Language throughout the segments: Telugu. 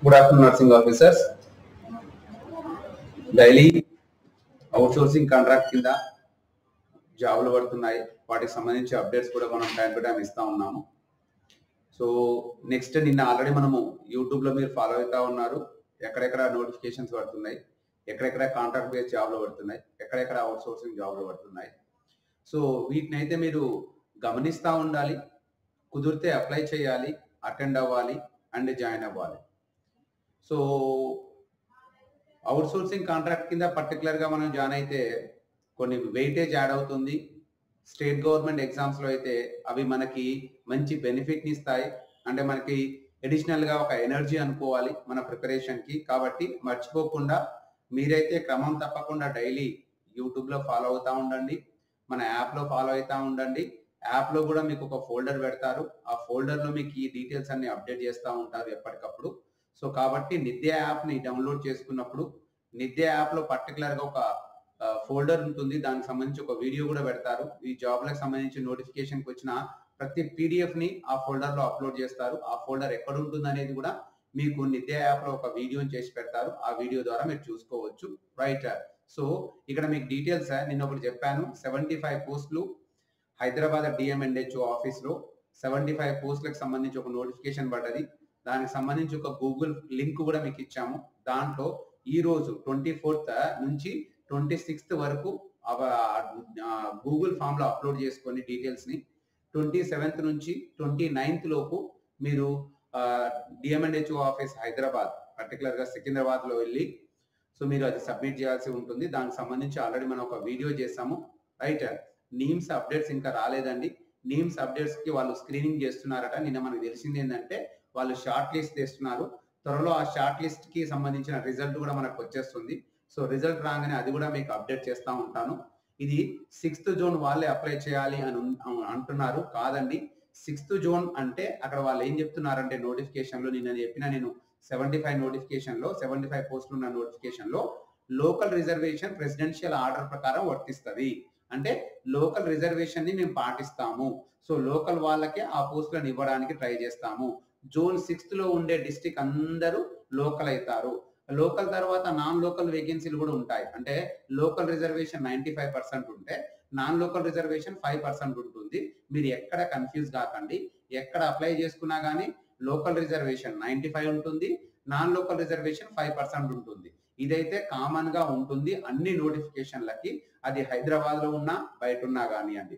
good afternoon nursing officers daily outsourcing contract కింద జాబులు పడుతున్నాయి వాటికి సంబంధించి అప్డేట్స్ కూడా మనం టైం టు టైం ఇస్తా ఉన్నాము సో నెక్స్ట్ నిన్న ఆల్రెడీ మనము యూట్యూబ్లో మీరు ఫాలో అవుతా ఉన్నారు ఎక్కడెక్కడ నోటిఫికేషన్స్ పడుతున్నాయి ఎక్కడెక్కడ కాంట్రాక్ట్ బేస్ జాబ్లు పడుతున్నాయి ఎక్కడెక్కడ అవుట్సోర్సింగ్ జాబ్లు పడుతున్నాయి సో వీటిని అయితే మీరు గమనిస్తూ ఉండాలి కుదిరితే అప్లై చేయాలి అటెండ్ అవ్వాలి అండ్ జాయిన్ అవ్వాలి సో అవుట్సోర్సింగ్ కాంట్రాక్ట్ కింద పర్టికులర్గా మనం జాయిన్ అయితే కొన్ని వెయిటేజ్ యాడ్ అవుతుంది స్టేట్ గవర్నమెంట్ ఎగ్జామ్స్లో అయితే అవి మనకి మంచి బెనిఫిట్ని ఇస్తాయి అంటే మనకి అడిషనల్గా ఒక ఎనర్జీ అనుకోవాలి మన ప్రిపరేషన్కి కాబట్టి మర్చిపోకుండా మీరైతే క్రమం తప్పకుండా డైలీ యూట్యూబ్లో ఫాలో అవుతూ ఉండండి మన యాప్లో ఫాలో అవుతూ ఉండండి యాప్లో కూడా మీకు ఒక ఫోల్డర్ పెడతారు ఆ ఫోల్డర్లో మీకు ఈ డీటెయిల్స్ అన్ని అప్డేట్ చేస్తూ ఉంటారు ఎప్పటికప్పుడు సో కాబట్టి నిత్య యాప్ని డౌన్లోడ్ చేసుకున్నప్పుడు నిత్య యాప్లో పర్టికులర్గా ఒక ఫోల్డర్ ఉంటుంది దానికి సంబంధించి ఒక వీడియో కూడా పెడతారు ఈ జాబ్లకు సంబంధించి నోటిఫికేషన్కి వచ్చిన ప్రతి పీడిఎఫ్ ని ఆ ఫోల్డర్ లో అప్లోడ్ చేస్తారు ఆ ఫోల్డర్ ఎక్కడ ఉంటుంది అనేది కూడా మీకు నిత్య యాప్ లో ఒక వీడియోని చేసి పెడతారు ఆ వీడియో ద్వారా మీరు చూసుకోవచ్చు రైట్ సో ఇక్కడ మీకు డీటెయిల్స్ నిన్న ఒకటి చెప్పాను సెవెంటీ ఫైవ్ పోస్టులు హైదరాబాద్ డిఎంఎన్హెచ్ఓ ఆఫీస్ లో సెవెంటీ ఫైవ్ పోస్టులకు సంబంధించి ఒక నోటిఫికేషన్ పడ్డది దానికి సంబంధించి ఒక గూగుల్ లింక్ కూడా మీకు ఇచ్చాము దాంట్లో ఈ రోజు ట్వంటీ ఫోర్త్ నుంచి ట్వంటీ సిక్స్త్ వరకు గూగుల్ ఫామ్ లో అప్లోడ్ చేసుకొని డీటెయిల్స్ ని ట్వంటీ సెవెంత్ నుంచి ట్వంటీ నైన్త్ లోపు మీరు డిఎంఎన్హెచ్ఓ ఆఫీస్ హైదరాబాద్ పర్టికులర్ గా సికింద్రాబాద్ లో వెళ్ళి సో మీరు అది సబ్మిట్ చేయాల్సి ఉంటుంది దానికి సంబంధించి ఆల్రెడీ మనం ఒక వీడియో చేసాము రైట్ నీమ్స్ అప్డేట్స్ ఇంకా రాలేదండి నీమ్స్ అప్డేట్స్ కి వాళ్ళు స్క్రీనింగ్ చేస్తున్నారట నిన్న మనకు తెలిసింది ఏంటంటే వాళ్ళు షార్ట్ లిస్ట్ తెస్తున్నారు త్వరలో ఆ షార్ట్ లిస్ట్ కి సంబంధించిన రిజల్ట్ కూడా మనకు వచ్చేస్తుంది సో రిజల్ట్ రాగానే అది కూడా మీకు అప్డేట్ చేస్తూ ఉంటాను ఇది సిక్స్త్ జోన్ వాళ్ళే అప్లై చేయాలి అని ఉన్- అంటున్నారు కాదండి సిక్స్త్ జోన్ అంటే అక్కడ వాళ్ళు ఏం చెప్తున్నారంటే నోటిఫికేషన్ లో నిన్న చెప్పిన నేను సెవెంటీ ఫైవ్ నోటిఫికేషన్ లో సెవెంటీ ఫైవ్ పోస్టులు ఉన్న నోటిఫికేషన్ లో లోకల్ రిజర్వేషన్ ప్రెసిడెన్షియల్ ఆర్డర్ ప్రకారం వర్తిస్తుంది అంటే లోకల్ రిజర్వేషన్ ని మేము పాటిస్తాము సో లోకల్ వాళ్ళకే ఆ పోస్టులను ఇవ్వడానికి ట్రై చేస్తాము జోన్ సిక్స్త్ లో ఉండే డిస్టిక్ అందరూ లోకల్ అవుతారు లోకల్ తర్వాత నాన్ లోకల్ వేకెన్సీలు కూడా ఉంటాయి అంటే local reservation ninety five percent ఉంటే non local reservation five percent ఉంటుంది మీరు ఎక్కడ కన్ఫ్యూజ్ కాకండి ఎక్కడ అప్లై చేసుకున్నా కానీ లోకల్ రిజర్వేషన్ నైన్టీ ఫైవ్ ఉంటుంది non local reservation five percent ఉంటుంది ఇదైతే కామన్ గా ఉంటుంది అన్ని నోటిఫికేషన్లకి అది హైదరాబాద్ లో ఉన్నా బయట ఉన్నా కానివ్వండి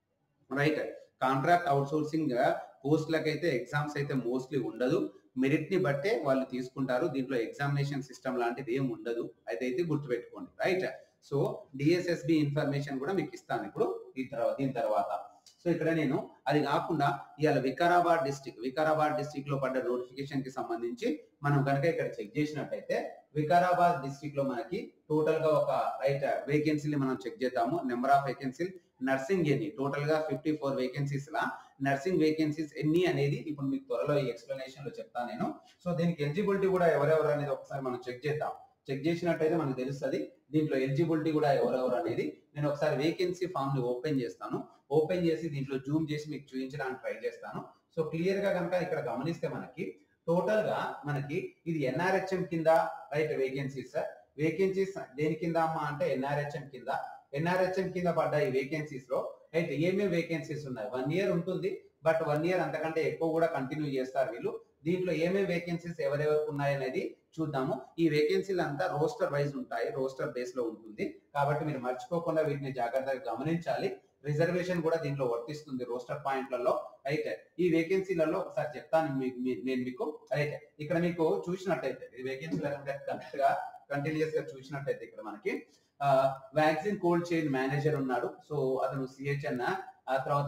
రైట్ కాంట్రాక్ట్ అవుట్సోర్సింగ్ పోస్టులకైతే ఎగ్జామ్స్ అయితే మోస్ట్లీ ఉండదు మెరిట్ ని బట్టే వాళ్ళు తీసుకుంటారు దీంట్లో ఎగ్జామినేషన్ సిస్టమ్ లాంటిది ఏం ఉండదు అదైతే గుర్తుపెట్టుకోండి రైట్ సో డిఎస్ఎస్బి ఇన్ఫర్మేషన్ కూడా మీకు ఇస్తాను ఇప్పుడు ఈ తర్వాత దీని తర్వాత సో ఇక్కడ నేను అది కాకుండా ఇవాళ వికారాబాద్ డిస్టిక్ వికారాబాద్ డిస్టిక్ లో పడ్డ నోటిఫికేషన్ కి సంబంధించి మనం కనుక ఇక్కడ చెక్ చేసినట్టయితే వికారాబాద్ డిస్టిక్ లో మనకి టోటల్ గా ఒక రైట్ వేకెన్సీని మనం చెక్ చేద్దాము నెంబర్ ఆఫ్ వేకెన్సీ నర్సింగ్ ఎన్ని టోటల్ గా ఫిఫ్టీ ఫోర్ వేకెన్సీస్ లా నర్సింగ్ వేకెన్సీస్ ఎన్ని అనేది ఇప్పుడు మీకు త్వరలో ఈ ఎక్స్ప్లెనేషన్ లో చెప్తాను నేను సో దీనికి ఎలిజిబిలిటీ కూడా ఎవరెవరు అనేది ఒకసారి మనం చెక్ చేద్దాం చెక్ చేసినట్టయితే మనకు తెలుస్తుంది దీంట్లో ఎలిజిబిలిటీ కూడా ఎవరెవరు అనేది నేను ఒకసారి వేకెన్సీ ఫామ్ ని ఓపెన్ చేస్తాను ఓపెన్ చేసి దీంట్లో జూమ్ చేసి మీకు చూపించడానికి ట్రై చేస్తాను సో క్లియర్ గా కనుక ఇక్కడ గమనిస్తే మనకి టోటల్ గా మనకి ఇది ఎన్ఆర్హెచ్ఎం కింద రైట్ వేకెన్సీస్ వేకెన్సీస్ దేని కింద అమ్మా అంటే ఎన్ఆర్హెచ్ఎం కింద ఎన్ఆర్హెచ్ఎం కింద పడ్డ ఈ వేకెన్సీస్ లో అయితే ఏమేమి వేకెన్సీస్ ఉన్నాయి వన్ ఇయర్ ఉంటుంది బట్ వన్ ఇయర్ అంతకంటే ఎక్కువ కూడా కంటిన్యూ చేస్తారు వీళ్ళు దీంట్లో ఏమేమి వేకెన్సీస్ ఎవరెవరికి ఉన్నాయి అనేది చూద్దాము ఈ వేకెన్సీలు అంతా రోస్టర్ వైజ్ ఉంటాయి రోస్టర్ బేస్ లో ఉంటుంది కాబట్టి మీరు మర్చిపోకుండా వీటిని జాగ్రత్తగా గమనించాలి రిజర్వేషన్ కూడా దీంట్లో వర్తిస్తుంది రోస్టర్ పాయింట్లలో అయితే ఈ వేకెన్సీలలో ఒకసారి చెప్తాను మీకు మీ- నేను మీకు అయితే ఇక్కడ మీకు చూసినట్టయితే ఈ వేకెన్సీలు కరెక్ట్ గా కంటిన్యూస్ గా చూసినట్టయితే ఇక్కడ మనకి వ్యాక్సిన్ కోల్డ్ చైన్ మేనేజర్ ఉన్నాడు సో అతను సిహెచ్ఎన్ ఆ తర్వాత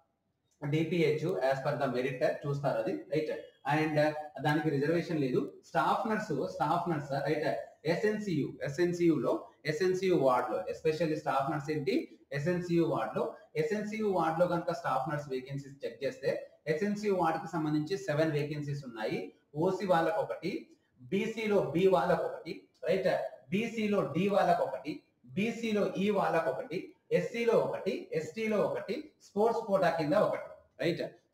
DPH as per the merit చూస్తారు అది రైట్ అండ్ దానికి రిజర్వేషన్ లేదు staff nurse staff nurse right SNCU SNCU లో ఎస్ఎన్సియు వార్డ్ లో ఎస్పెషల్లీ స్టాఫ్ నర్స్ ఏంటి ఎస్ఎన్సియు వార్డ్ లో ఎస్ఎన్సియు వార్డ్ లో కనుక స్టాఫ్ నర్స్ వేకెన్సీస్ చెక్ చేస్తే ఎస్ఎన్సియు వార్డ్ కి సంబంధించి సెవెన్ వేకెన్సీస్ ఉన్నాయి ఓసీ వాళ్ళకి ఒకటి బీసీలో బి వాళ్ళకి ఒకటి రైట్ బీసీలో డి వాళ్ళకి ఒకటి బీసీలో ఈ వాళ్ళకి ఒకటి ఎస్సీలో ఒకటి ఎస్టీలో ఒకటి స్పోర్ట్స్ కోటా కింద ఒకటి రైట్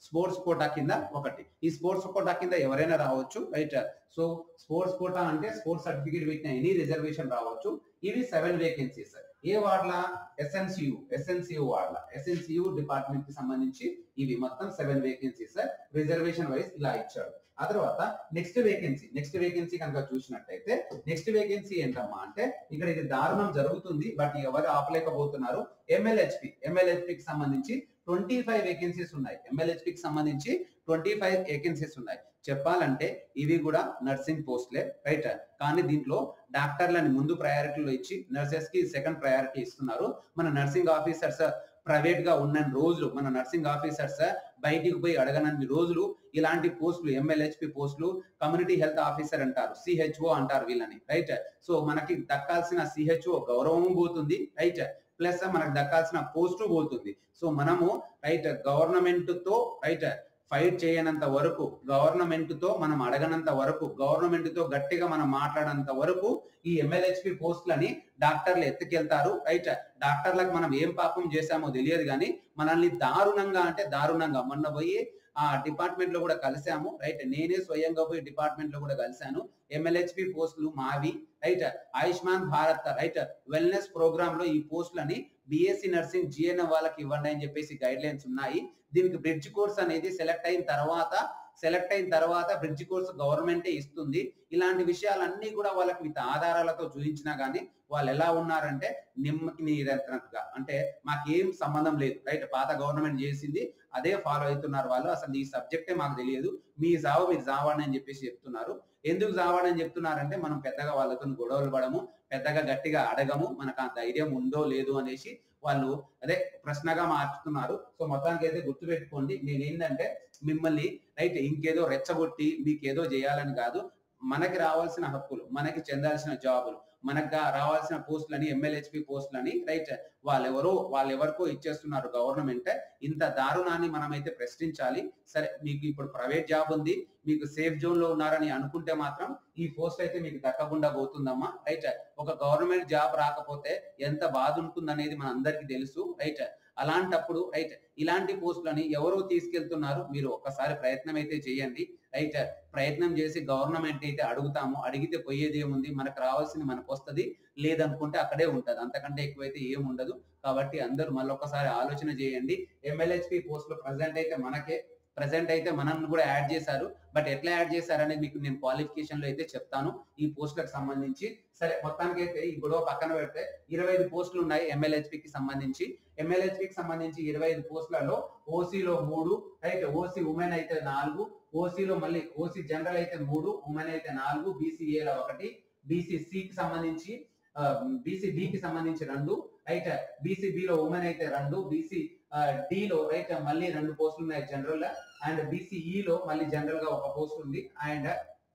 స్పోర్ట్స్ కోటా కింద ఒకటి ఈ స్పోర్ట్స్ కోటా కింద ఎవరైనా రావచ్చు రైట్ సో స్పోర్ట్స్ కోటా అంటే స్పోర్ట్స్ సర్టిఫికేట్ పెట్టిన ఎనీ రిజర్వేషన్ రావచ్చు ఇవి సెవెన్ వేకెన్సీస్ ఏ వార్డ్ల ఎస్ఎన్సియు ఎస్ఎన్సియు వార్డ్ల ఎస్ఎన్సియు డిపార్ట్మెంట్ కి సంబంధించి ఇవి మొత్తం సెవెన్ వేకెన్సీస్ రిజర్వేషన్ వైజ్ ఇలా ఇచ్చాడు ఆ తర్వాత నెక్స్ట్ వేకెన్సీ నెక్స్ట్ వేకెన్సీ కనుక చూసినట్టయితే నెక్స్ట్ వేకెన్సీ ఏంటమ్మా అంటే ఇక్కడ ఇది దారుణం జరుగుతుంది బట్ ఎవరు ఆపలేకపోతున్నారు ఎంఎల్హెచ్పి ఎంఎల్హెచ్పికి సంబంధించి ట్వంటీ ఫైవ్ వేకెన్సీస్ ఉన్నాయి ఎంఎల్హెచ్పికి సంబంధించి ట్వంటీ ఫైవ్ వేకెన్సీస్ ఉన్నాయి చెప్పాలంటే ఇవి కూడా నర్సింగ్ పోస్ట్లే రైట్ కానీ దీంట్లో డాక్టర్లని ముందు ప్రయారిటీలో ఇచ్చి నర్సెస్ కి సెకండ్ ప్రయారిటీ ఇస్తున్నారు మన నర్సింగ్ ఆఫీసర్స్ ప్రైవేట్ గా ఉన్న రోజులు మన నర్సింగ్ ఆఫీసర్స్ బయటికి పోయి అడగనన్ని రోజులు ఇలాంటి పోస్టులు ఎంఎల్హెచ్పి పోస్టులు కమ్యూనిటీ హెల్త్ ఆఫీసర్ అంటారు సిహెచ్ఓ అంటారు వీళ్ళని రైట్ సో మనకి దక్కాల్సిన సిహెచ్ఓ గౌరవం పోతుంది రైట్ ప్లస్ మనకు దక్కాల్సిన పోస్టు పోతుంది సో మనము రైట్ గవర్నమెంట్ తో రైట్ ఫైట్ చేయనంత వరకు గవర్నమెంట్ తో మనం అడగనంత వరకు గవర్నమెంట్ తో గట్టిగా మనం మాట్లాడనంత వరకు ఈ ఎంఎల్హెచ్పి పోస్టులని డాక్టర్లు ఎత్తుకెళ్తారు రైట్ డాక్టర్లకు మనం ఏం పాపం చేశామో తెలియదు కానీ మనల్ని దారుణంగా అంటే దారుణంగా మొన్న పోయి ఆ డిపార్ట్మెంట్ లో కూడా కలిసాము రైట్ నేనే స్వయంగా పోయి డిపార్ట్మెంట్ లో కూడా కలిశాను ఎంఎల్హెచ్పి పోస్టులు మావి right Ayushman Bharat right wellness programme లో ఈ పోస్టులని బిఎస్సి నర్సింగ్ జిఎన్ఎం వాళ్ళకి ఇవ్వండి అని చెప్పేసి గైడ్ లైన్స్ ఉన్నాయి దీనికి బ్రిడ్జ్ కోర్స్ అనేది సెలెక్ట్ అయిన తర్వాత సెలెక్ట్ అయిన తర్వాత బ్రిడ్జ్ కోర్స్ గవర్నమెంటే ఇస్తుంది ఇలాంటి విషయాలన్నీ కూడా వాళ్ళకి విత్ ఆధారాలతో చూపించినా గానీ వాళ్ళు ఎలా ఉన్నారంటే నిమ్మకి నీరెత్తినట్టుగా అంటే మాకేం సంబంధం లేదు రైట్ పాత గవర్నమెంట్ చేసింది అదే ఫాలో అవుతున్నారు వాళ్ళు అసలు ఈ సబ్జెక్టే మాకు తెలియదు మీ జావ మీరు జావాడని అని చెప్పేసి చెప్తున్నారు ఎందుకు జావాడని చెప్తున్నారంటే మనం పెద్దగా వాళ్ళతో గొడవలు పడము పెద్దగా గట్టిగా అడగము మనకు ఆ ధైర్యం ఉందో లేదో అనేసి వాళ్ళు అదే ప్రశ్నగా మార్చుతున్నారు సో మొత్తానికి అయితే గుర్తుపెట్టుకోండి నేను ఏంటంటే మిమ్మల్ని రైట్ ఇంకేదో రెచ్చగొట్టి మీకు ఏదో చేయాలని కాదు మనకి రావాల్సిన హక్కులు మనకి చెందాల్సిన జాబులు మనకు రావాల్సిన పోస్టులని ఎంఎల్హెచ్పి పోస్టులని రైట్ వాళ్ళెవరో వాళ్ళెవరికో ఇచ్చేస్తున్నారు గవర్నమెంట్ ఇంత దారుణాన్ని మనమైతే ప్రశ్నించాలి సరే మీకు ఇప్పుడు ప్రైవేట్ జాబ్ ఉంది మీకు సేఫ్ జోన్ లో ఉన్నారని అనుకుంటే మాత్రం ఈ పోస్ట్ అయితే మీకు దక్కకుండా పోతుందమ్మా రైట్ ఒక గవర్నమెంట్ జాబ్ రాకపోతే ఎంత బాధ ఉంటుందనేది మన అందరికీ తెలుసు రైట్ అలాంటప్పుడు రైట్ ఇలాంటి పోస్టులని ఎవరో తీసుకెళ్తున్నారు మీరు ఒక్కసారి ప్రయత్నం అయితే చేయండి రైట్ ప్రయత్నం చేసి గవర్నమెంట్ అయితే అడుగుతాము అడిగితే పోయేది ఏముంది మనకు రావాల్సింది మనకు వస్తుంది లేదనుకుంటే అక్కడే ఉంటది అంతకంటే ఎక్కువైతే ఏం ఉండదు కాబట్టి అందరూ మళ్ళొకసారి ఆలోచన చేయండి ఎంఎల్హెచ్పి పోస్టులు ప్రజెంట్ అయితే మనకే ప్రజెంట్ అయితే మనం కూడా యాడ్ చేశారు బట్ ఎట్లా యాడ్ చేశారనేది మీకు నేను క్వాలిఫికేషన్ లో అయితే చెప్తాను ఈ పోస్టులకు సంబంధించి సరే మొత్తానికి అయితే ఈ గొడవ పక్కన పెడితే ఇరవై ఐదు పోస్టులు ఉన్నాయి MLHP కి సంబంధించి MLHP కి సంబంధించి ఇరవై ఐదు పోస్టులలో ఓసీలో మూడు రైట్ ఓసీ ఉమెన్ అయితే నాలుగు ఓసీలో మళ్ళీ ఓసీ జనరల్ అయితే మూడు ఉమెన్ అయితే నాలుగు బీసీఏలో ఒకటి బీసీ కి సంబంధించి బీసీ కి సంబంధించి రెండు రైట్ బీసీ లో ఉమెన్ అయితే రెండు బీసీ డి లో రైట్ మళ్ళీ రెండు పోస్టులు ఉన్నాయి జనరల్ అండ్ బీసీఈ లో మళ్ళీ జనరల్ గా ఒక పోస్ట్ ఉంది అండ్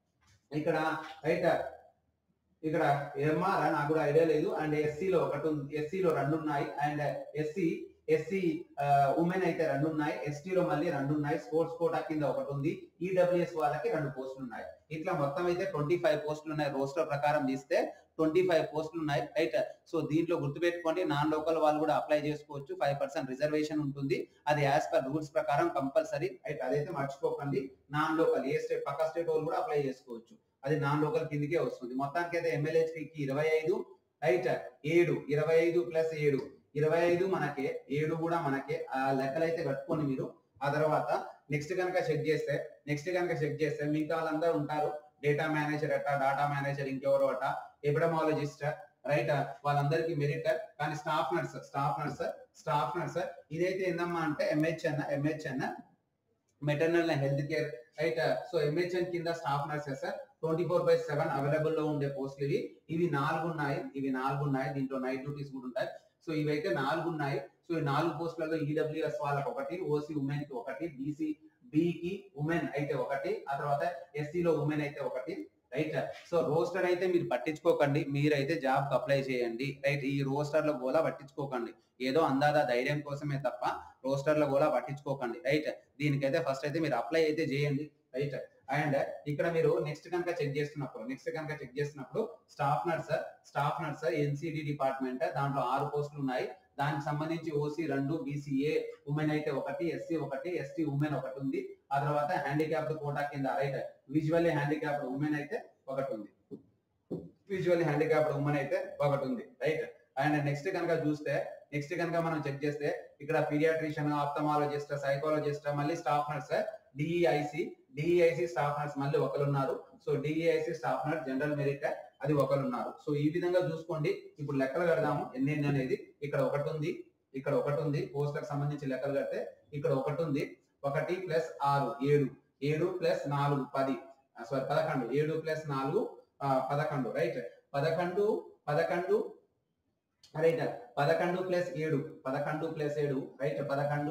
ఇక్కడ రైట్ ఇక్కడ ఎంఆర్ నాకు కూడా ఐడియా లేదు అండ్ ఎస్సీ లో ఒకటి ఉంది ఎస్సీ లో రెండు ఉన్నాయి అండ్ ఎస్సీ ఎస్సీ ఉమెన్ అయితే రెండు ఉన్నాయి ఎస్టీ లో మళ్ళీ రెండు ఉన్నాయి స్పోర్ట్స్ కోటా కింద ఒకటి ఉంది ఈడబ్ల్యూఎస్ వాళ్ళకి రెండు పోస్టులు ఉన్నాయి ఇట్లా మొత్తం అయితే ట్వంటీ ఫైవ్ పోస్టులు ఉన్నాయి రోస్టర్ ప్రకారం తీస్తే ట్వంటీ ఫైవ్ పోస్టులు ఉన్నాయి రైట్ సో దీంట్లో గుర్తుపెట్టుకోండి నాన్ లోకల్ వాళ్ళు కూడా అప్లై చేసుకోవచ్చు ఫైవ్ పర్సెంట్ రిజర్వేషన్ ఉంటుంది అది యాజ్ పర్ రూల్స్ ప్రకారం కంపల్సరీ రైట్ అదైతే మర్చిపోకండి నాన్ లోకల్ ఏ స్టేట్ పక్క స్టేట్ వాళ్ళు కూడా అప్లై చేసుకోవచ్చు అది నాన్ లోకల్ కిందకే వస్తుంది మొత్తానికి అయితే ఎమ్మెల్యేకి ఇరవై ఐదు రైట్ ఏడు ఇరవై ఐదు ప్లస్ ఏడు ఇరవై ఐదు మనకే ఏడు కూడా మనకే ఆ లెక్కలు అయితే కట్టుకోండి మీరు ఆ తర్వాత నెక్స్ట్ కనుక చెక్ చేస్తే నెక్స్ట్ కనుక చెక్ చేస్తే మిగతా వాళ్ళందరూ ఉంటారు డేటా మేనేజర్ అట డాటా మేనేజర్ ఇంకెవరో అట ఎపిడమాలజిస్ట్ రైట్ వాళ్ళందరికీ మెరిట్ కానీ staff nurse staff nurse staff nurse ఇదైతే ఏందమ్మా అంటే MHN MHN maternal health care right so MHN కింద staff nurses twenty four by seven available లో ఉండే పోస్టులు ఇవి ఇవి నాలుగు ఉన్నాయి ఇవి నాలుగు ఉన్నాయి దీంట్లో నైట్ డ్యూటీస్ కూడా ఉంటాయి సో ఇవైతే నాలుగు ఉన్నాయి సో ఈ నాలుగు పోస్టులలో ఈడబ్ల్యూఎస్ వాళ్ళకి ఒకటి ఓసీ ఉమెన్ కి ఒకటి బీసీ కి ఉమెన్ అయితే ఒకటి ఆ తర్వాత SC లో ఉమెన్ అయితే ఒకటి రైట్ సో రోస్టర్ అయితే మీరు పట్టించుకోకండి మీరైతే జాబ్ కి అప్లై చేయండి రైట్ ఈ రోస్టర్ లో కూడా పట్టించుకోకండి ఏదో అందాదా ధైర్యం కోసమే తప్ప రోస్టర్ లో కూడా పట్టించుకోకండి రైట్ దీనికైతే ఫస్ట్ అయితే మీరు అప్లై అయితే చేయండి రైట్ అండ్ ఇక్కడ మీరు నెక్స్ట్ కనుక చెక్ చేస్తున్నప్పుడు నెక్స్ట్ కనుక చెక్ చేస్తున్నప్పుడు staff nurse staff nurse NCD department దాంట్లో ఆరు పోస్టులు ఉన్నాయి దానికి సంబంధించి ఓసీ రెండు బీసీఏ ఉమెన్ అయితే ఒకటి ఎస్సీ ఒకటి ఎస్టీ ఉమెన్ ఒకటి ఉంది ఆ తర్వాత హ్యాండిక్యాప్డ్ కోటా కింద రైట్ విజువల్లీ హ్యాండిక్యాప్డ్ ఉమెన్ అయితే ఒకటి ఉంది విజువల్లీ హ్యాండిక్యాప్డ్ ఉమెన్ అయితే ఒకటి ఉంది రైట్ అండ్ నెక్స్ట్ కనుక చూస్తే నెక్స్ట్ కనుక మనం చెక్ చేస్తే ఇక్కడ పీడియాట్రిషియన్ ఆప్థమాలజిస్ట్ సైకాలజిస్ట్ మళ్ళీ staff nurse DEIC DEIC staff nurse మళ్ళీ ఒకరు ఉన్నారు so DEIC staff nurse general merit అది ఒకరు ఉన్నారు సో ఈ విధంగా చూసుకోండి ఇప్పుడు లెక్కలు కడదాము ఎన్ని ఎన్ని అనేది ఇక్కడ ఒకటి ఉంది ఇక్కడ ఒకటి ఉంది పోస్టులకు సంబంధించి లెక్కలు కడితే ఇక్కడ ఒకటి ఉంది ఒకటి ప్లస్ ఆరు ఏడు ఏడు ప్లస్ నాలుగు పది సారీ పదకొండు ఏడు ప్లస్ నాలుగు ఆ, పదకొండు రైట్ పదకొండు పదకొండు రైట్ పదకొండు ప్లస్ ఏడు పదకొండు ప్లస్ ఏడు రైట్ పదకొండు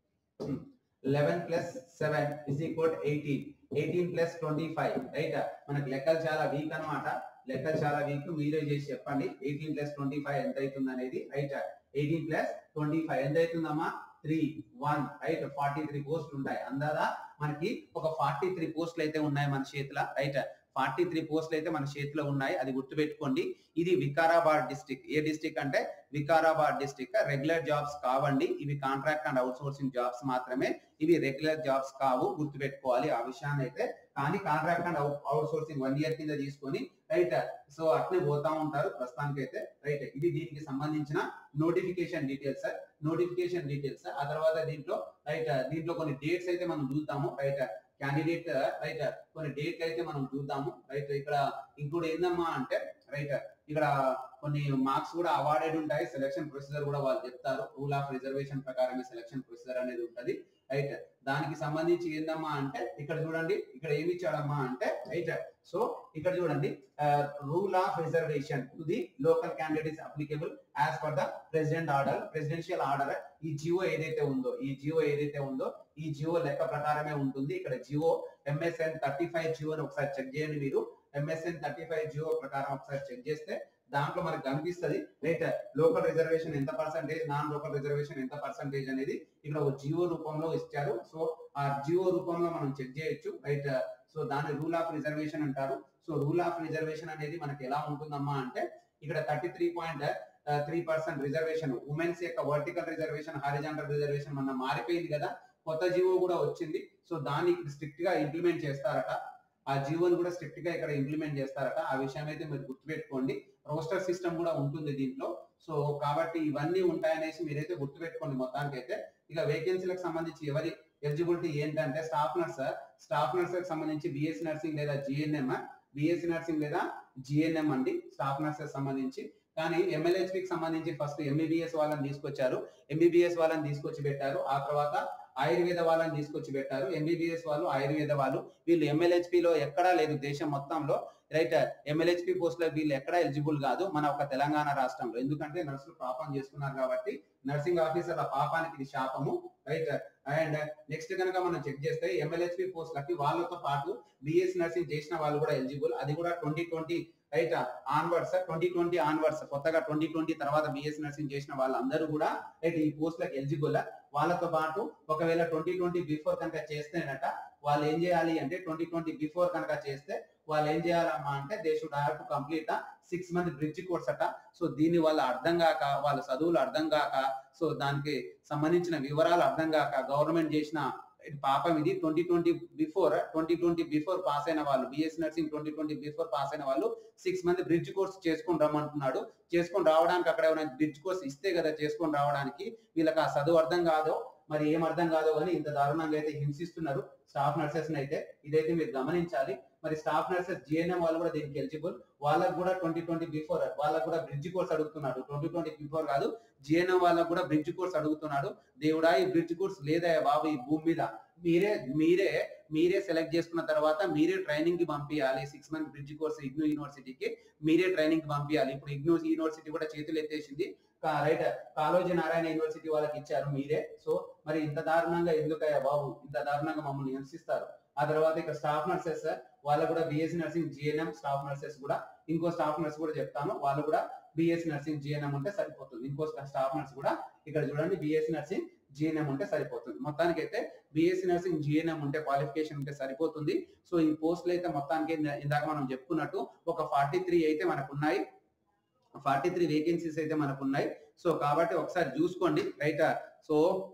eleven plus seven is equal eighteen eighteen plus twenty five right మనకి లెక్కలు చాలా వీక్ అన్నమాట లెక్కలు చాలా వీక్ మీరే చేసి చెప్పండి ఎయిటీన్ ప్లస్ ట్వంటీ ఫైవ్ ఎంత అవుతుంది అనేది right eighteen plus twenty five ఎంత అవుతుందమ్మా three one right forty three పోస్టులు ఉంటాయి అందాదా మనకి ఒక ఫార్టీ త్రీ పోస్టులు అయితే ఉన్నాయి మన చేతిలో రైట్ ఫార్టీ త్రీ పోస్టులు అయితే మన చేతిలో ఉన్నాయి అది గుర్తుపెట్టుకోండి ఇది వికారాబాద్ డిస్టిక్ ఏ డిస్టిక్ అంటే వికారాబాద్ డిస్టిక్ రెగ్యులర్ జాబ్స్ కావండి ఇవి contract and outsourcing jobs మాత్రమే ఇవి రెగ్యులర్ జాబ్స్ కావు గుర్తుపెట్టుకోవాలి ఆ విషయాన్ని అయితే కానీ contract and outsourcing one year కింద తీసుకొని రైట్ సో అట్లే పోతా ఉంటారు ప్రస్తుతానికి అయితే రైట్ ఇది దీనికి సంబంధించిన నోటిఫికేషన్ డీటెయిల్స్ నోటిఫికేషన్ డీటెయిల్స్ ఆ తర్వాత దీంట్లో రైట్ దీంట్లో కొన్ని డేట్స్ అయితే మనం చూద్దాము రైట్ క్యాండిడేట్ రైట్ కొన్ని డేట్ అయితే మనం చూద్దాము రైట్ ఇక్కడ ఇంకోటి ఏందమ్మా అంటే రైట్ ఇక్కడ కొన్ని మార్క్స్ కూడా అవార్డెడ్ ఉంటాయి సెలక్షన్ ప్రొసీజర్ కూడా వాళ్ళు చెప్తారు రూల్ ఆఫ్ రిజర్వేషన్ ప్రకారమే సెలక్షన్ ప్రొసీజర్ అనేది ఉంటది రైట్ దానికి సంబంధించి ఏందమ్మా అంటే ఇక్కడ చూడండి ఇక్కడ ఏమి ఇచ్చాడమ్మా అంటే రైట్ సో ఇక్కడ చూడండి rule of reservation to the local candidates applicable as per the president order presidential order ఈ జియో ఏదైతే ఉందో ఈ జియో ఏదైతే ఉందో ఈ జియో లెక్క ప్రకారమే ఉంటుంది ఇక్కడ జియో ఎంఎస్ఎన్ థర్టీ ఫైవ్ జియోని ఒకసారి చెక్ చేయండి మీరు ఎంఎస్ఎన్ థర్టీ ఫైవ్ జియో ప్రకారం ఒకసారి చెక్ చేస్తే దాంట్లో మనకు కనిపిస్తది రైట్ లోకల్ రిజర్వేషన్ ఎంత పర్సంటేజ్ నాన్ లోకల్ రిజర్వేషన్ ఎంత పర్సంటేజ్ అనేది ఇక్కడ ఒక జియో రూపంలో ఇచ్చారు సో ఆ జియో రూపంలో మనం చెక్ చేయొచ్చు రైట్ సో దాని రూల్ ఆఫ్ రిజర్వేషన్ అంటారు సో రూల్ ఆఫ్ రిజర్వేషన్ అనేది మనకి ఎలా ఉంటుందమ్మా అంటే ఇక్కడ thirty three point three percent reservation women's యొక్క వర్టికల్ రిజర్వేషన్ హారిజాంటల్ రిజర్వేషన్ మన మారిపోయింది కదా కొత్త జీవో కూడా వచ్చింది సో దాన్ని స్ట్రిక్ట్ గా ఇంప్లిమెంట్ చేస్తారట ఆ జీవోని కూడా స్ట్రిక్ట్ గా ఇక్కడ ఇంప్లిమెంట్ చేస్తారట ఆ విషయం అయితే మీరు గుర్తుపెట్టుకోండి రోస్టర్ సిస్టమ్ కూడా ఉంటుంది దీంట్లో సో కాబట్టి ఇవన్నీ ఉంటాయనేసి మీరైతే గుర్తుపెట్టుకోండి మొత్తానికి అయితే ఇక వేకెన్సీలకు సంబంధించి ఎవరి ఎలిజిబిలిటీ ఏంటంటే స్టాఫ్ నర్స్ స్టాఫ్ నర్స్ కి సంబంధించి బిఎస్సి నర్సింగ్ లేదా జిఎన్ఎం బిఎస్సి నర్సింగ్ లేదా జిఎన్ఎం అండి స్టాఫ్ నర్సెస్ సంబంధించి కానీ ఎంఎల్హెచ్పికి సంబంధించి ఫస్ట్ ఎంబీబీఎస్ వాళ్ళని తీసుకొచ్చారు ఎంబీబీఎస్ వాళ్ళని తీసుకొచ్చి పెట్టారు ఆ తర్వాత ఆయుర్వేద వాళ్ళని తీసుకొచ్చి పెట్టారు ఎంబీబీఎస్ వాళ్ళు ఆయుర్వేద వాళ్ళు వీళ్ళు MLHP లో ఎక్కడా లేదు దేశం మొత్తంలో రైట్ ఎంఎల్హెచ్పి పోస్ట్ లో వీళ్ళు ఎక్కడా ఎలిజిబుల్ కాదు మన ఒక తెలంగాణ రాష్ట్రంలో ఎందుకంటే నర్సులు పాపం చేసుకున్నారు కాబట్టి నర్సింగ్ ఆఫీసర్ల పాపానికి ఇది శాపము రైట్ అండ్ నెక్స్ట్ కనుక మనం చెక్ చేస్తే ఎంఎల్హెచ్పి పోస్టులకి వాళ్ళతో పాటు బిఎస్ నర్సింగ్ చేసిన వాళ్ళు కూడా ఎలిజిబుల్ అది కూడా twenty twenty right onwards twenty twenty onwards కొత్తగా ట్వంటీ ట్వంటీ తర్వాత బిఎస్ నర్సింగ్ చేసిన వాళ్ళందరూ కూడా రైట్ ఈ పోస్టులకు ఎలిజిబుల్ వాళ్ళతో పాటు ఒకవేళ ట్వంటీ ట్వంటీ బిఫోర్ కనుక చేస్తేనట వాళ్ళు ఏం చేయాలి అంటే ట్వంటీ ట్వంటీ బిఫోర్ కనుక చేస్తే వాళ్ళు ఏం చేయాలమ్మా అంటే they should have to complete six month bridge course అట సో దీని వాళ్ళ అర్థం కాక వాళ్ళ చదువులు అర్థం కాక సో దానికి సంబంధించిన వివరాలు అర్థం కాక గవర్నమెంట్ చేసిన ఇది పాపం ఇది twenty twenty before twenty twenty before pass అయిన వాళ్ళు BS nursing twenty twenty before pass అయిన వాళ్ళు సిక్స్ మంత్ బ్రిడ్జ్ కోర్స్ చేసుకొని రమ్మంటున్నాడు చేసుకొని రావడానికి అక్కడ ఏమైనా బ్రిడ్జ్ కోర్స్ ఇస్తే కదా చేసుకొని రావడానికి వీళ్ళకి ఆ చదువు అర్థం కాదో మరి ఏం అర్థం కాదో అని ఇంత దారుణంగా అయితే హింసిస్తున్నారు స్టాఫ్ నర్సెస్ అయితే ఇదైతే మీరు గమనించాలి మరి స్టాఫ్ నర్సెస్ జిఎన్ఎం వాళ్ళు కూడా దీనికి ఎలిజిబుల్ వాళ్ళకు కూడా ట్వంటీ ట్వంటీ బిఫోర్ వాళ్ళకు కూడా బ్రిడ్జ్ కోర్స్ అడుగుతున్నాడు ట్వంటీ ట్వంటీ బిఫోర్ కాదు జిఎన్ఎం వాళ్ళకు కూడా బ్రిడ్జ్ కోర్స్ అడుగుతున్నాడు దేవుడా ఈ బ్రిడ్జ్ కోర్స్ లేదయ్యా బాబు ఈ భూమి మీద మీరే మీరే మీరే సెలెక్ట్ చేసుకున్న తర్వాత మీరే ట్రైనింగ్ కి పంపించాలి six month bridge course IGNOU యూనివర్సిటీకి మీరే ట్రైనింగ్ కి పంపించాలి ఇప్పుడు ఇగ్నూ యూనివర్సిటీ కూడా చేతులు ఎత్తేసింది రైట్ కాళోజీ నారాయణ యూనివర్సిటీ వాళ్ళకి ఇచ్చారు మీరే సో మరి ఇంత దారుణంగా ఎందుకయ్యా బాబు ఇంత దారుణంగా మమ్మల్ని హింసిస్తారు ఆ తర్వాత ఇక్కడ స్టాఫ్ నర్సెస్ వాళ్ళకు కూడా BSc nursing GNM staff nurses కూడా ఇంకో స్టాఫ్ నర్స్ కూడా చెప్తాను వాళ్ళు కూడా బిఎస్సి నర్సింగ్ జిఎన్ఎం ఉంటే సరిపోతుంది ఇంకో స్టాఫ్ నర్స్ కూడా ఇక్కడ చూడండి బిఎస్సి నర్సింగ్ జిఎన్ఎం ఉంటే సరిపోతుంది మొత్తానికి అయితే బిఎస్సి నర్సింగ్ జిఎన్ఎం ఉంటే క్వాలిఫికేషన్ ఉంటే సరిపోతుంది సో ఈ పోస్టులు అయితే మొత్తానికి ఇందా- ఇందాక మనం చెప్పుకున్నట్టు ఒక ఫార్టీ త్రీ అయితే మనకు ఉన్నాయి ఫార్టీ త్రీ వేకెన్సీస్ అయితే మనకు ఉన్నాయి సో కాబట్టి ఒకసారి చూసుకోండి రైట్ సో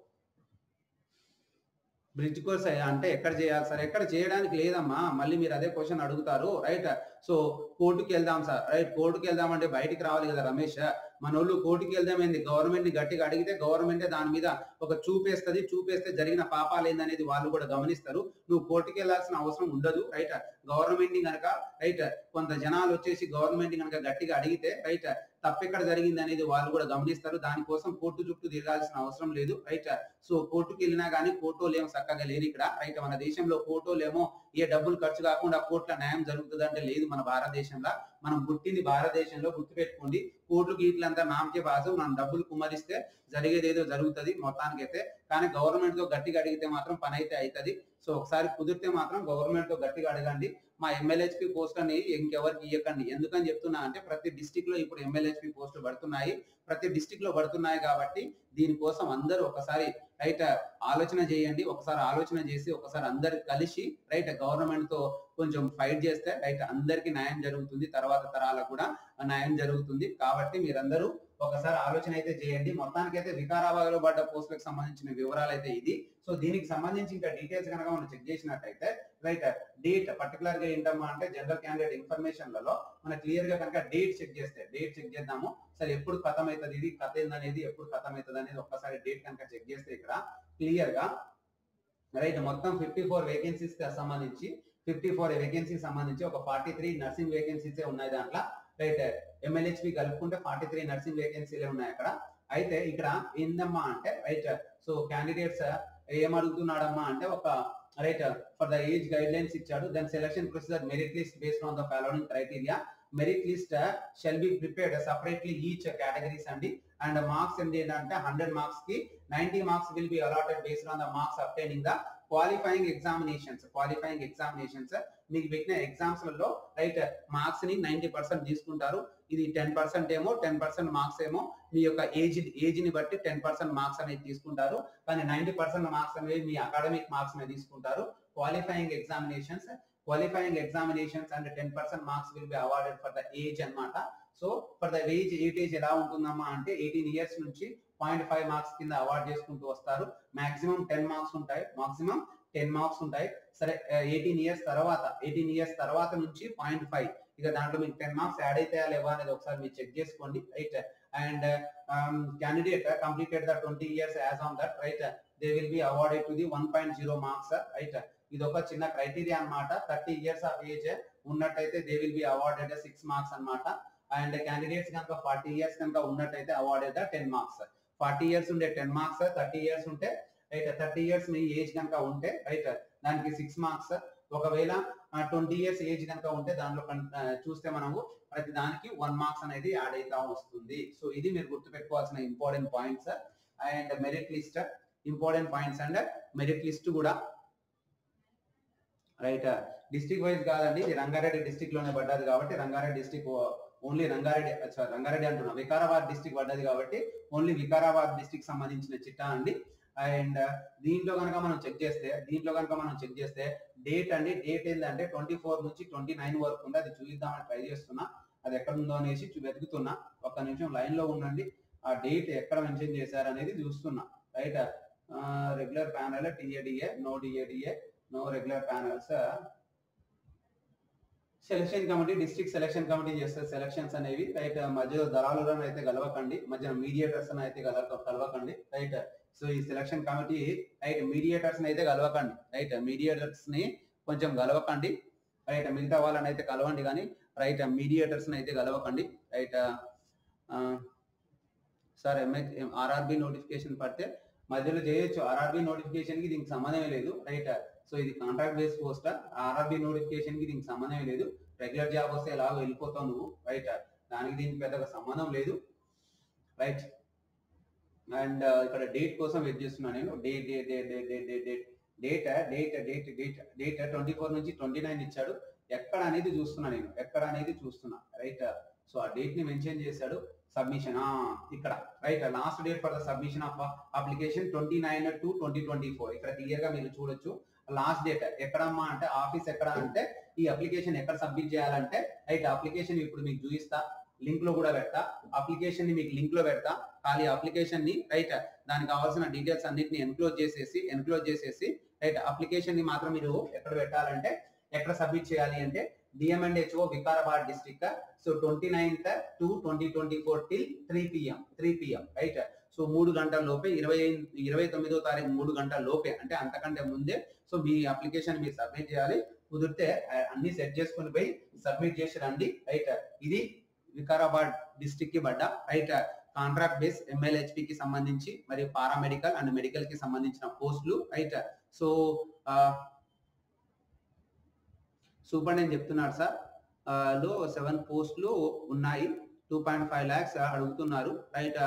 బ్రిడ్జ్ కోర్స్ అంటే ఎక్కడ చేయాలి సార్ ఎక్కడ చేయడానికి లేదమ్మా మళ్ళీ మీరు అదే క్వశ్చన్ అడుగుతారు రైట్ సో కోర్టుకి వెళ్దాం సార్ రైట్ కోర్టుకి వెళ్దాం అంటే బయటికి రావాలి కదా రమేష్ మన వాళ్ళు కోర్టుకి వెళ్దాం ఏంది గవర్నమెంట్ ని గట్టిగా అడిగితే గవర్నమెంటే దాని మీద ఒక చూపేస్తుంది చూపేస్తే జరిగిన పాపాలు ఏందనేది వాళ్ళు కూడా గమనిస్తారు నువ్వు కోర్టుకి వెళ్ళాల్సిన అవసరం ఉండదు రైట్ గవర్నమెంట్ ని కనుక రైట్ కొంత జనాలు వచ్చేసి గవర్నమెంట్ ని కనుక గట్టిగా అడిగితే రైట్ తప్పెక్కడ జరిగింది అనేది వాళ్ళు కూడా గమనిస్తారు దానికోసం కోర్టు చుట్టూ తిరగాల్సిన అవసరం లేదు రైట్ సో కోర్టుకి వెళ్ళినా కానీ కోర్టులు ఏమో చక్కగా లేరు ఇక్కడ రైట్ మన దేశంలో కోర్టులు ఏమో ఏ డబ్బులు ఖర్చు కాకుండా కోర్టుల న్యాయం జరుగుతుంది అంటే లేదు మన భారతదేశంలో మనం పుట్టింది భారతదేశంలో గుర్తుపెట్టుకోండి కోర్టులు గీట్లంతా నామకే బాసు మనం డబ్బులు కుమ్మరిస్తే జరిగేది ఏదో జరుగుతుంది మొత్తానికి అయితే కానీ గవర్నమెంట్ తో గట్టిగా అడిగితే మాత్రం పని అయితే అవుతుంది సో ఒకసారి కుదిరితే మాత్రం గవర్నమెంట్ తో గట్టిగా అడగండి మా ఎమ్మెల్యేహెచ్పి పోస్ట్ అని ఇంకెవరికి ఇవ్వకండి ఎందుకని చెప్తున్నా అంటే ప్రతి డిస్టిక్ లో ఇప్పుడు ఎమ్మెల్యేహెచ్పి పోస్టులు పడుతున్నాయి ప్రతి డిస్టిక్ లో పడుతున్నాయి కాబట్టి దీనికోసం అందరూ ఒకసారి రైట్ ఆలోచన చేయండి ఒకసారి ఆలోచన చేసి ఒకసారి అందరు కలిసి రైట్ గవర్నమెంట్ తో కొంచెం ఫైట్ చేస్తే రైట్ అందరికి న్యాయం జరుగుతుంది తర్వాత తరాలకు కూడా న్యాయం జరుగుతుంది కాబట్టి మీరందరూ ఒకసారి ఆలోచన అయితే చేయండి మొత్తానికి అయితే వికారాబాద్ లో పడ్డ పోస్టులకు సంబంధించిన వివరాలు అయితే ఇది సో దీనికి సంబంధించి ఇంకా డీటెయిల్స్ కనుక మనం చెక్ చేసినట్టయితే రైట్ డేట్ పర్టికులర్ గా ఏంటమ్మా అంటే జనరల్ క్యాండిడేట్ ఇన్ఫర్మేషన్ లలో మన క్లియర్ గా కనుక డేట్ చెక్ చేస్తే డేట్ చెక్ చేద్దాము సరే ఎప్పుడు ఖతం అవుతుంది ఇది కథ ఏందనేది ఎప్పుడు ఖతం అవుతుంది అనేది ఒక్కసారి డేట్ కనుక చెక్ చేస్తే ఇక్కడ క్లియర్ గా రైట్ మొత్తం ఫిఫ్టీ ఫోర్ వేకెన్సీస్ కి సంబంధించి ఫిఫ్టీ ఫోర్ వేకెన్సీ సంబంధించి ఒక ఫార్టీ త్రీ నర్సింగ్ వేకెన్సీస్ ఉన్నాయి దాంట్లో రైట్ ఎంఎల్హెచ్పి కలుపుకుంటే ఫార్టీ త్రీ నర్సింగ్ వేకెన్సీలే ఉన్నాయి అక్కడ అయితే ఇక్కడ ఏందమ్మా అంటే రైట్ సో క్యాండిడేట్స్ ఏం అడుగుతున్నాడమ్మా అంటే ఒక right for the age guidelines ఇచ్చాడు then selection procedure merit list based on the following criteria merit list shall be prepared separately each categories అండి అండ్ మార్క్స్ ఏంటి అంటే హండ్రెడ్ మార్క్స్ కి ninety marks will be allotted based on the marks obtaining the qualifying examinations qualifying examinations మీకు పెట్టిన ఎగ్జామ్స్ లలో రైట్ మార్క్స్ ని నైన్టీ పర్సెంట్ తీసుకుంటారు ఇది టెన్ పర్సెంట్ ఏమో టెన్ పర్సెంట్ మార్క్స్ ఏమో మీ యొక్క ఏజ్ ఏజ్ ని బట్టి టెన్ పర్సెంట్ మార్క్స్ అనేది తీసుకుంటారు కానీ నైన్టీ పర్సెంట్ మార్క్స్ అనేవి మీ అకాడమిక్ మార్క్స్ మీద తీసుకుంటారు qualifying examinations qualifying examinations and ten percent marks will be awarded for the age అన్నమాట so for the age age age ఎలా ఉంటుందమ్మా అంటే ఎయిటీన్ ఇయర్స్ నుంచి పాయింట్ ఫైవ్ మార్క్స్ కింద అవార్డ్ చేసుకుంటూ వస్తారు మాక్సిమం టెన్ మార్క్స్ ఉంటాయి మాక్సిమం టెన్ మార్క్స్ ఉంటాయి సరే ఎయిటీన్ ఇయర్స్ తర్వాత ఎయిటీన్ ఇయర్స్ తర్వాత నుంచి పాయింట్ ఫైవ్ ఇక దాంట్లో మీకు టెన్ మార్క్స్ యాడ్ అయితే లేవా అనేది ఒకసారి మీరు చెక్ చేసుకోండి right and candidate completed the twenty years as on that right they will be awarded to the one point zero marks right ఇది ఒక చిన్న క్రైటీరియా అన్నమాట థర్టీ ఇయర్స్ ఆఫ్ ఏజ్ ఉన్నట్టయితే they will be awarded six marks అన్నమాట అండ్ క్యాండిడేట్స్ కనుక ఫార్టీ ఇయర్స్ కనుక ఉన్నట్టయితే awarded ten marks forty years ఉండే టెన్ మార్క్స్ థర్టీ ఇయర్స్ ఉంటే రైట్ థర్టీ ఇయర్స్ మీ ఏజ్ కనుక ఉంటే రైట్ దానికి సిక్స్ మార్క్స్ ఒకవేళ ట్వంటీ ఇయర్స్ ఏజ్ కనుక ఉంటే దాంట్లో కన్- ఆ, చూస్తే మనము ప్రతి దానికి వన్ మార్క్స్ అనేది యాడ్ అవుతా వస్తుంది సో ఇది మీరు గుర్తుపెట్టుకోవాల్సిన important points and merit list important points and merit list కూడా రైట్ డిస్ట్రిక్ట్ వైజ్ కాదండి ఇది రంగారెడ్డి డిస్ట్రిక్ట్ లోనే పడ్డది కాబట్టి Rangareddy district only Rangareddy sorry, Rangareddy అంటున్నా వికారాబాద్ డిస్ట్రిక్ట్ పడ్డది కాబట్టి ఓన్లీ వికారాబాద్ డిస్ట్రిక్ట్ సంబంధించిన చిట్టా అండి అండ్ దీంట్లో కనుక మనం చెక్ చేస్తే దీంట్లో కనుక మనం చెక్ చేస్తే డేట్ అండి డేట్ ఏంటంటే ట్వంటీ ఫోర్ నుంచి ట్వంటీ నైన్ వరకు ఉంది అది చూద్దామని ట్రై చేస్తున్నా అది ఎక్కడ ఉందో అనేసి చూ- వెతుకుతున్నా ఒక్క నిమిషం లైన్ లో ఉండండి ఆ డేట్ ఎక్కడ మెన్షన్ చేశారు అనేది చూస్తున్నా right regular panel TA DA no DA DA no regular panels selection committee district selection committee చేస్తారు సెలక్షన్స్ అనేవి రైట్ మధ్యలో దళాలను అయితే కలవకండి మధ్యన మీడియేటర్స్ అయితే కలవ కలవకండి రైట్ సో ఈ సెలక్షన్ కమిటీ రైట్ మీడియేటర్స్ అయితే కలవకండి రైట్ మీడియేటర్స్ ని కొంచెం కలవకండి రైట్ మిగతా వాళ్ళని అయితే కలవండి కానీ రైట్ మీడియేటర్స్ అయితే కలవకండి right sir MA RRB notification పడితే మధ్యలో చేయొచ్చు ఆర్ఆర్బి నోటిఫికేషన్ కి దీనికి సంబంధమే లేదు రైట్ సో ఇది contract base post RRB notification కి దీనికి సంబంధమే లేదు రెగ్యులర్ జాబ్ వస్తే ఎలాగో వెళ్ళిపోతావు నువ్వు రైట్ దానికి దీనికి పెద్దగా సంబంధం లేదు రైట్ అండ్ ఇక్కడ డేట్ కోసం వెయిట్ చేస్తున్నాను నేను date date date date date date date date date date date date twenty four నుంచి ట్వంటీ నైన్ ఇచ్చాడు ఎక్కడ అనేది చూస్తున్నా నేను ఎక్కడ అనేది చూస్తున్నా రైట్ సో ఆ డేట్ ని మెన్షన్ చేశాడు సబ్మిషన్ ఇక్కడ right last date for the submission of application twenty nine to twenty twenty four ఇక్కడ క్లియర్ గా మీరు చూడొచ్చు లాస్ట్ డేట్ ఎక్కడమ్మా అంటే ఆఫీస్ ఎక్కడ అంటే ఈ అప్లికేషన్ ఎక్కడ సబ్మిట్ చేయాలంటే రైట్ అప్లికేషన్ ఇప్పుడు మీకు చూపిస్తా లింక్ లో కూడా పెడతా అప్లికేషన్ ని మీకు లింక్ లో పెడతా ఖాళీ అప్లికేషన్ ని రైట్ దానికి కావాల్సిన డీటెయిల్స్ అన్నిటిని ఎన్క్లోజ్ చేసేసి ఎన్క్లోజ్ చేసేసి రైట్ అప్లికేషన్ ని మాత్రం మీరు ఎక్కడ పెట్టాలంటే ఎక్కడ సబ్మిట్ చేయాలి అంటే DM and HO Vikarabad district so twenty ninth to twenty twenty four till three PM three PM right so మూడు గంటల లోపే ఇరవై ఇరవై తొమ్మిదో తారీఖు మూడు గంటల లోపే అంటే అంతకంటే ముందే సో మీ అప్లికేషన్ మీరు సబ్మిట్ చేయాలి కుదిరితే ఆ, అన్ని సెట్ చేసుకుని పోయి సబ్మిట్ చేసి రండి రైట్ ఇది వికారాబాద్ డిస్ట్రిక్ట్ కి పడ్డ రైట్ కాంట్రాక్ట్ బేస్ ఎంఎల్హెచ్పి కి సంబంధించి మరియు పారామెడికల్ అండ్ మెడికల్ కి సంబంధించిన పోస్టులు రైట్ సో సూపర్ నేను చెప్తున్నాడు సార్ ఆ, లో సెవెన్ పోస్టులు ఉన్నాయి టూ పాయింట్ ఫైవ్ ల్యాక్స్ అడుగుతున్నారు రైట్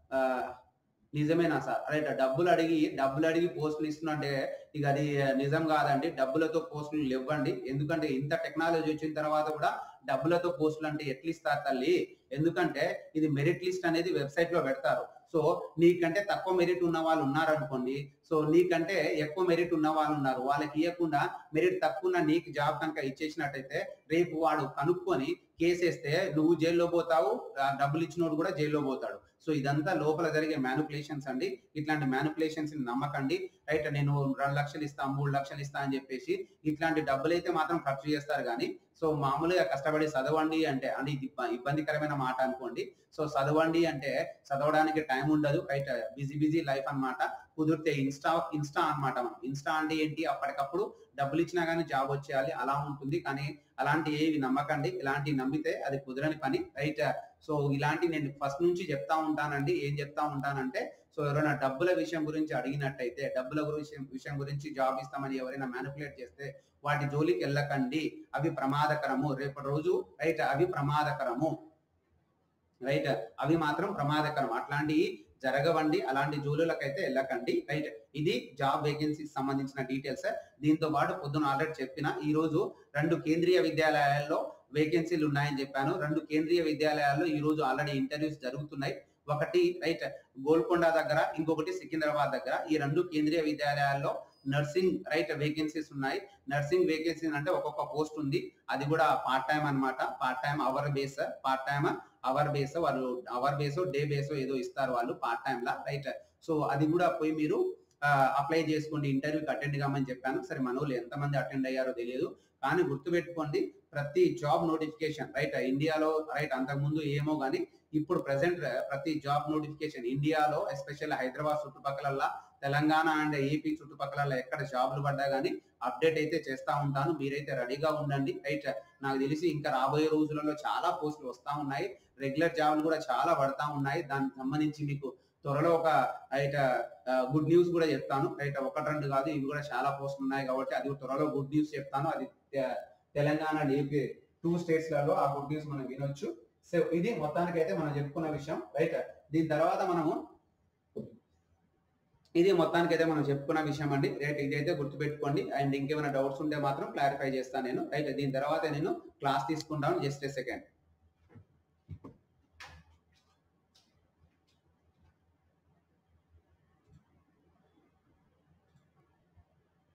నిజమేనా సార్ రైట్ డబ్బులు అడిగి డబ్బులు అడిగి పోస్టులు ఇస్తున్నట్టే ఇక అది నిజం కాదండి డబ్బులతో పోస్టులు ఇవ్వండి ఎందుకంటే ఇంత టెక్నాలజీ వచ్చిన తర్వాత కూడా డబ్బులతో పోస్టులు అంటే ఎట్లా ఇస్తారు తల్లి ఎందుకంటే ఇది మెరిట్ లిస్ట్ అనేది వెబ్సైట్ లో పెడతారు సో నీకంటే తక్కువ మెరిట్ ఉన్న వాళ్ళు ఉన్నారు అనుకోండి సో నీకంటే ఎక్కువ మెరిట్ ఉన్న వాళ్ళు ఉన్నారు వాళ్ళకి ఇవ్వకుండా మెరిట్ తక్కువ ఉన్న నీకు జాబ్ కనుక ఇచ్చేసినట్టయితే రేపు వాడు కనుక్కొని కేసేస్తే నువ్వు జైల్లో పోతావు ఆ డబ్బులు ఇచ్చినోడు కూడా జైల్లో పోతాడు సో ఇదంతా లోపల జరిగే మ్యానుపులేషన్స్ అండి ఇట్లాంటి మ్యానుపులేషన్స్ నమ్మకండి రైట్ నేను రెండు లక్షలు ఇస్తా మూడు లక్షలు ఇస్తా అని చెప్పేసి ఇట్లాంటి డబ్బులు అయితే మాత్రం ఖర్చు చేస్తారు కానీ సో మామూలుగా కష్టపడి చదవండి అంటే అంటే ఇది ఇబ్బ- ఇబ్బందికరమైన మాట అనుకోండి సో చదవండి అంటే చదవడానికి టైం ఉండదు రైట్ బిజీ బిజీ లైఫ్ అన్నమాట కుదిరితే ఇన్స్టా ఇన్స్టా అన్నమాట మనం ఇన్స్టా అంటే ఏంటి అప్పటికప్పుడు డబ్బులు ఇచ్చినా కానీ జాబ్ వచ్చేయాలి అలా ఉంటుంది కానీ అలాంటి ఏవి నమ్మకండి ఇలాంటి నమ్మితే అది కుదరని పని రైట్ సో ఇలాంటి నేను ఫస్ట్ నుంచి చెప్తా ఉంటానండి ఏం చెప్తా ఉంటానంటే సో ఎవరైనా డబ్బుల విషయం గురించి అడిగినట్టయితే డబ్బుల గురించి విషయం గురించి జాబ్ ఇస్తామని ఎవరైనా మ్యానిపులేట్ చేస్తే వాటి జోలికి వెళ్ళకండి అవి ప్రమాదకరము రేపటి రోజు రైట్ అవి ప్రమాదకరము రైట్ అవి మాత్రం ప్రమాదకరం అట్లాంటి జరగవండి అలాంటి జోలులకైతే వెళ్ళకండి రైట్ ఇది జాబ్ వేకెన్సీకి సంబంధించిన డీటెయిల్స్ దీంతో పాటు పొద్దున ఆల్రెడీ చెప్పిన ఈ రోజు రెండు కేంద్రీయ విద్యాలయాల్లో వేకెన్సీలు ఉన్నాయని చెప్పాను రెండు కేంద్రీయ విద్యాలయాల్లో ఈ రోజు ఆల్రెడీ ఇంటర్వ్యూస్ జరుగుతున్నాయి ఒకటి రైట్ గోల్కొండ దగ్గర ఇంకొకటి సికింద్రాబాద్ దగ్గర ఈ రెండు కేంద్రీయ విద్యాలయాల్లో నర్సింగ్ రైట్ వేకెన్సీస్ ఉన్నాయి నర్సింగ్ వేకెన్సీ అంటే ఒక్కొక్క పోస్ట్ ఉంది అది కూడా పార్ట్ టైం అన్నమాట part time hour base part time hour base వాళ్ళు అవర్ బేస్ డే బేస్ ఏదో ఇస్తారు వాళ్ళు పార్ట్ టైం లా రైట్ సో అది కూడా పోయి మీరు అప్లై చేసుకోండి ఇంటర్వ్యూకి అటెండ్ కామని చెప్పాను సరే మన వాళ్ళు ఎంతమంది అటెండ్ అయ్యారో తెలియదు కానీ గుర్తుపెట్టుకోండి ప్రతి జాబ్ నోటిఫికేషన్ రైట్ ఇండియాలో రైట్ అంతకుముందు ఏమో కానీ ఇప్పుడు ప్రెసెంట్ ప్రతి జాబ్ నోటిఫికేషన్ ఇండియాలో ఎస్పెషల్ హైదరాబాద్ చుట్టుపక్కల తెలంగాణ అండ్ ఏపీ చుట్టుపక్కల ఎక్కడ జాబ్లు పడ్డా కానీ అప్డేట్ అయితే చేస్తా ఉంటాను మీరైతే రెడీగా ఉండండి రైట్ నాకు తెలిసి ఇంకా రాబోయే రోజులలో చాలా పోస్టులు వస్తా ఉన్నాయి రెగ్యులర్ జాబ్లు కూడా చాలా పడతా ఉన్నాయి దానికి సంబంధించి మీకు త్వరలో ఒక రైట్ గుడ్ న్యూస్ కూడా చెప్తాను రైట్ ఒకటి రెండు కాదు ఇవి కూడా చాలా పోస్టులు ఉన్నాయి కాబట్టి అది త్వరలో గుడ్ న్యూస్ చెప్తాను అది తె- Telangana and AP two states లలో ఆ గుడ్ న్యూస్ మనం వినొచ్చు సో ఇది మొత్తానికి అయితే మనం చెప్పుకున్న విషయం రైట్ దీని తర్వాత మనము ఇది మొత్తానికి అయితే మనం చెప్పుకున్న విషయం అండి రైట్ ఇదైతే గుర్తుపెట్టుకోండి అండ్ ఇంకేమైనా డౌట్స్ ఉంటే మాత్రం క్లారిఫై చేస్తాను నేను రైట్ దీని తర్వాత నేను క్లాస్ తీసుకుంటాను జస్ట్ ఏ సెకండ్